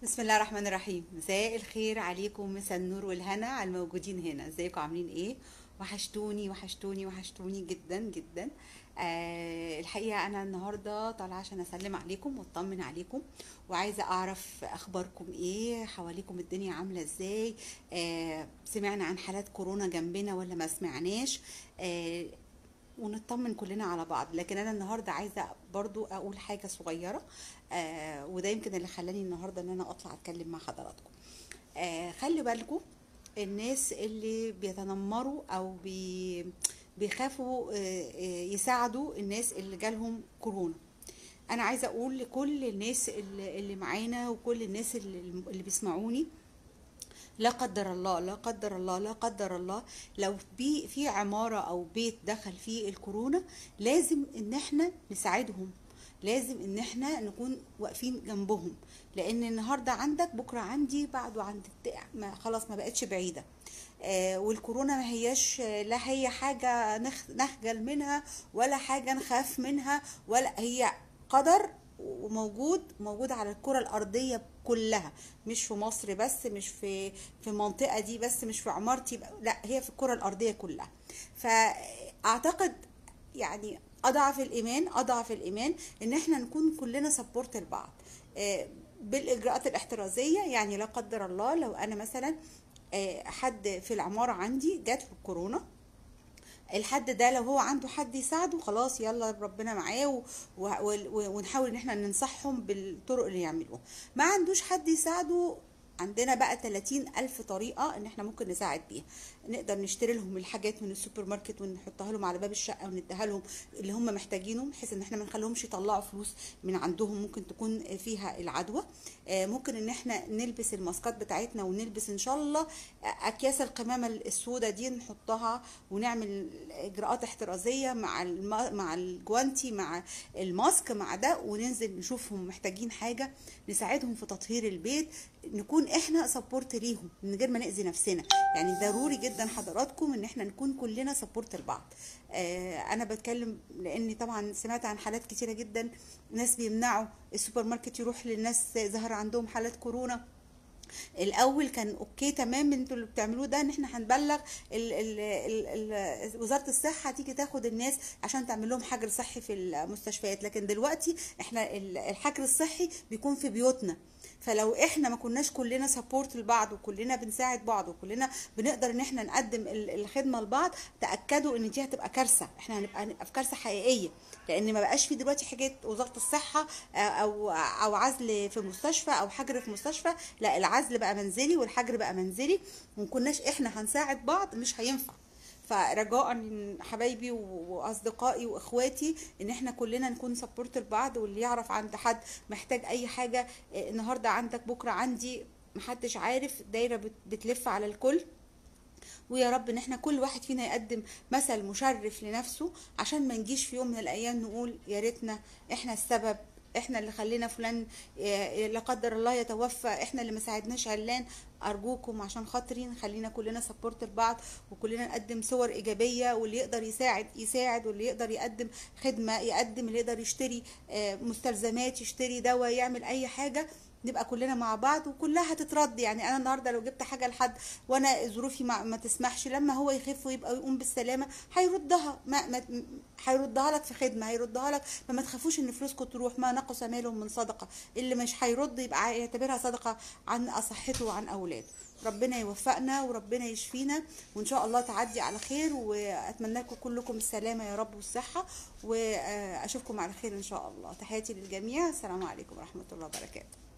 بسم الله الرحمن الرحيم مساء الخير عليكم مساء النور والهنا على الموجودين هنا ازيكم عاملين ايه وحشتوني وحشتوني وحشتوني جدا جدا آه الحقيقه انا النهارده طالعه عشان اسلم عليكم واطمن عليكم وعايزه اعرف اخباركم ايه حواليكم الدنيا عامله ازاي آه سمعنا عن حالات كورونا جنبنا ولا ما سمعناش آه ونطمن كلنا على بعض لكن انا النهارده عايزه برضو اقول حاجه صغيره آه وده يمكن اللي خلاني النهارده ان انا اطلع اتكلم مع حضراتكم آه خلي بالكم الناس اللي بيتنمروا او بي بيخافوا آه آه يساعدوا الناس اللي جالهم كورونا انا عايزه اقول لكل الناس اللي, اللي معانا وكل الناس اللي, اللي بيسمعوني لا قدر الله لا قدر الله لا قدر الله لو بي في عمارة أو بيت دخل فيه الكورونا لازم إن احنا نساعدهم لازم ان احنا نكون واقفين جنبهم لان النهارده عندك بكره عندي بعده عند ما خلاص ما بقتش بعيده آه والكورونا ما هياش لا هي حاجه نخ نخجل منها ولا حاجه نخاف منها ولا هي قدر وموجود موجود على الكرة الأرضية كلها مش في مصر بس مش في في المنطقة دي بس مش في عمارتي لا هي في الكرة الأرضية كلها فأعتقد يعني أضعف الإيمان أضعف الإيمان إن إحنا نكون كلنا سبورت لبعض بالإجراءات الاحترازية يعني لا قدر الله لو أنا مثلا حد في العمارة عندي جات له الكورونا الحد ده لو هو عنده حد يساعده خلاص يلا ربنا معاه و... و... و... ونحاول ان احنا ننصحهم بالطرق اللي يعملوها ما عندوش حد يساعده عندنا بقى 30 ألف طريقة إن إحنا ممكن نساعد بيها نقدر نشتري لهم الحاجات من السوبر ماركت ونحطها لهم على باب الشقة ونديها لهم اللي هم محتاجينه بحيث إن إحنا ما نخليهمش يطلعوا فلوس من عندهم ممكن تكون فيها العدوى ممكن إن إحنا نلبس الماسكات بتاعتنا ونلبس إن شاء الله أكياس القمامة السوداء دي نحطها ونعمل إجراءات احترازية مع الم... مع الجوانتي مع الماسك مع ده وننزل نشوفهم محتاجين حاجة نساعدهم في تطهير البيت نكون احنا سبورت ليهم من غير ما ناذي نفسنا يعني ضروري جدا حضراتكم ان احنا نكون كلنا سبورت لبعض آه انا بتكلم لاني طبعا سمعت عن حالات كتيره جدا ناس بيمنعوا السوبر ماركت يروح للناس ظهر عندهم حالات كورونا الاول كان اوكي تمام انتوا اللي بتعملوه ده ان احنا هنبلغ ال ال ال ال وزاره الصحه تيجي تاخد الناس عشان تعمل لهم حجر صحي في المستشفيات لكن دلوقتي احنا الحجر الصحي بيكون في بيوتنا فلو احنا ما كناش كلنا سبورت لبعض وكلنا بنساعد بعض وكلنا بنقدر ان احنا نقدم الخدمه لبعض تاكدوا ان دي هتبقى كارثه احنا هنبقى هنبقى في كارثه حقيقيه لان ما بقاش في دلوقتي حاجه وزاره الصحه او او عزل في مستشفى او حجر في مستشفى لا العزل بقى منزلي والحجر بقى منزلي وما كناش احنا هنساعد بعض مش هينفع فرجاء من حبايبي واصدقائي واخواتي ان احنا كلنا نكون سبورت لبعض واللي يعرف عند حد محتاج اي حاجه النهارده عندك بكره عندي محدش عارف دايره بتلف على الكل ويا رب ان احنا كل واحد فينا يقدم مثل مشرف لنفسه عشان ما نجيش في يوم من الايام نقول يا ريتنا احنا السبب احنا اللي خلينا فلان لا قدر الله يتوفى احنا اللي ما ساعدناش علان ارجوكم عشان خاطري نخلينا كلنا سبورت لبعض وكلنا نقدم صور ايجابيه واللي يقدر يساعد يساعد واللي يقدر يقدم خدمه يقدم اللي يقدر يشتري مستلزمات يشتري دواء يعمل اي حاجه نبقى كلنا مع بعض وكلها هتترد يعني انا النهارده لو جبت حاجه لحد وانا ظروفي ما, ما تسمحش لما هو يخف ويبقى يقوم بالسلامه هيردها ما, ما هيردها لك في خدمه هيردها لك فما تخافوش ان فلوسكم تروح ما نقص ماله من صدقه اللي مش هيرد يبقى يعتبرها صدقه عن صحته وعن اولاده ربنا يوفقنا وربنا يشفينا وان شاء الله تعدي على خير واتمنى لكم كلكم السلامه يا رب والصحه واشوفكم على خير ان شاء الله تحياتي للجميع السلام عليكم ورحمه الله وبركاته